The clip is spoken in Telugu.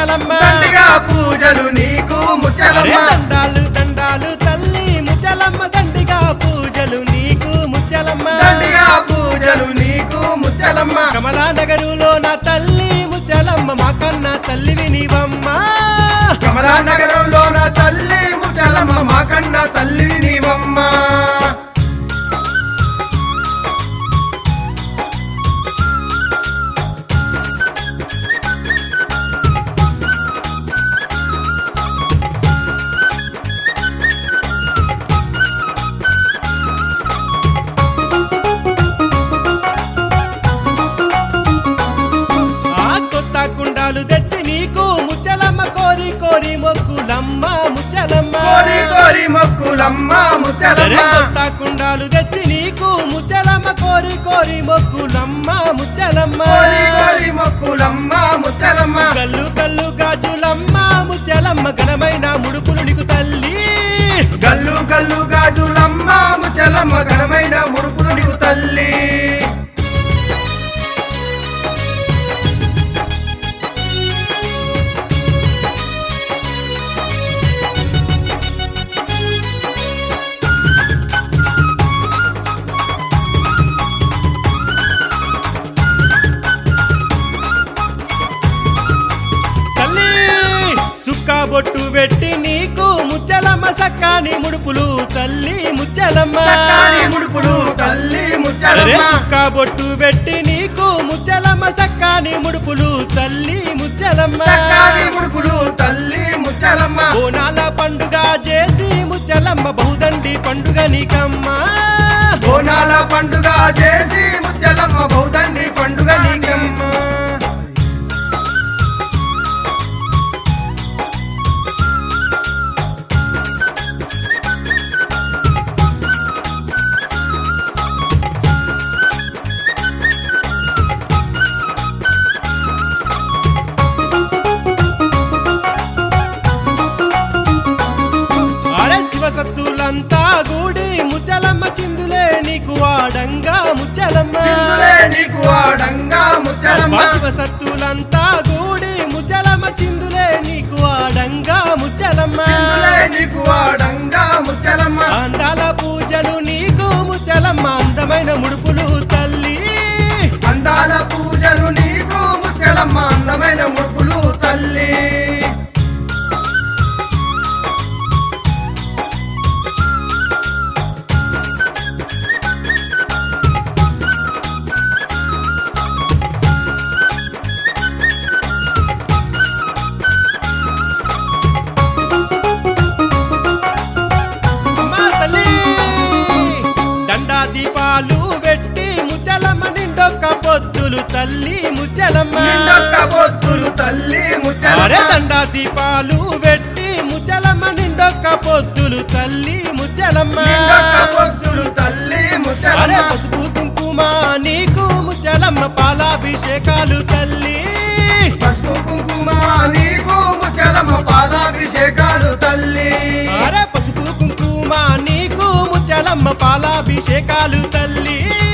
ముచ్చలమ్మ దండిగా పూజలు నీకు అరే ముచ్చలమ్మ దండాలు దండాలు తల్లి ముచ్చలమ్మ దండిగా పూజలు నీకు ముచ్చలమ్మ దండిగా పూజలు నీకు ముచ్చలమ్మ కమలా నగరులో నా తల్లి ముచ్చలమ్మ మా కన్న తల్లివి నీవమ్మ కమలా నగరంలో నా తల్లి ముచ్చలమ్మ మా కన్న తల్లి నీవమ్మ ఆ కొత్త కుండాలు తెచ్చి నీకు ముచ్చలమ్మ కోరి కోరి మొక్కులమ్మ ముచ్చలమ్మ కోరి కోరి మొక్కులమ్మ అరే ముచ్చలమ్మ కొత్త కుండాలు తెచ్చి నీకు ముచ్చలమ్మ కోరి కోరి మొక్కులమ్మ ముచ్చలమ్మ కోరి కోరి మొక్కులమ్మ ముచ్చలమ్మ కల్లు కల్లు గాజులమ్మ ముచ్చలమ్మ ఘనమైన ముడుపులు నీకు తల్లి గల్లు గల్లు గాజులమ్మ ముచ్చలమ్మ ఘనమైన ముడుపులు నీకు తల్లి తల్లి సుక్క బొట్టు పెట్టి నీకు ముచ్చలమ్మ సక్కాని ముడుపులు తల్లి ముచ్చలమ్మ చక్కని ముడుపులు తల్లి అరే ముచ్చలమ్మ సుక్క బొట్టు పెట్టి నీకు ముచ్చలమ్మ సక్కాని ముడుపులు తల్లి ముచ్చలమ్మ చక్కని ముడుపులు తల్లి ముచ్చలమ్మ బోనాల పండుగ చేసి ముచ్చలమ్మ బహుదండి పండుగ నీకమ్మా బోనాల పండుగ చేసి ముచ్చలమ్మ బౌద్ధండి పండుగ నీకమ్మ అరే శివసత్తులంతా గూడి ముచ్చలమ్మ చిందులే నీకు వాడంగా ముచ్చలమ్మ చిందులే నీకు ఆడంగా ముచ్చలమ్మ అబ్బా శివసత్తులంతా గూడి ముచ్చలమ్మ చిందులే నీకు వాడంగా ముచ్చలమ్మ చిందులే నీకు ఆడంగా ముచ్చలమ్మ అందాల పూజలు నీకు ముచ్చలమ్మ అందమైన ముడుపులు తల్లి అందాల పూజలు నీకు ముచ్చలమ్మ అందమైన ముడుపులు తల్లి అమ్మా తల్లి దండా దీపాలు పెట్టి ముచ్చలమ్మ నిండొక్క పొద్దులు తల్లి ముచ్చలమ్మ నిండొక్క పొద్దులు తల్లి అరే ముచ్చలమ్మ దండా దీపాలు పెట్టి ముచ్చలమ్మ నిండొక్క పొద్దులు తల్లి ముచ్చలమ్మ నిండొక్క పొద్దులు తల్లి అరే ముచ్చలమ్మ పసుపు కుంకుమ నీకు ముచ్చలమ్మ పాలాభిషేకాలు తల్లి పసుపు కుంకుమ నీకు ముచ్చలమ్మ పాలాభిషేకాలు తల్లి అరే పసుపు కుంకుమ నీకు ముచ్చలమ్మ పాలాభిషేకాలు తల్లి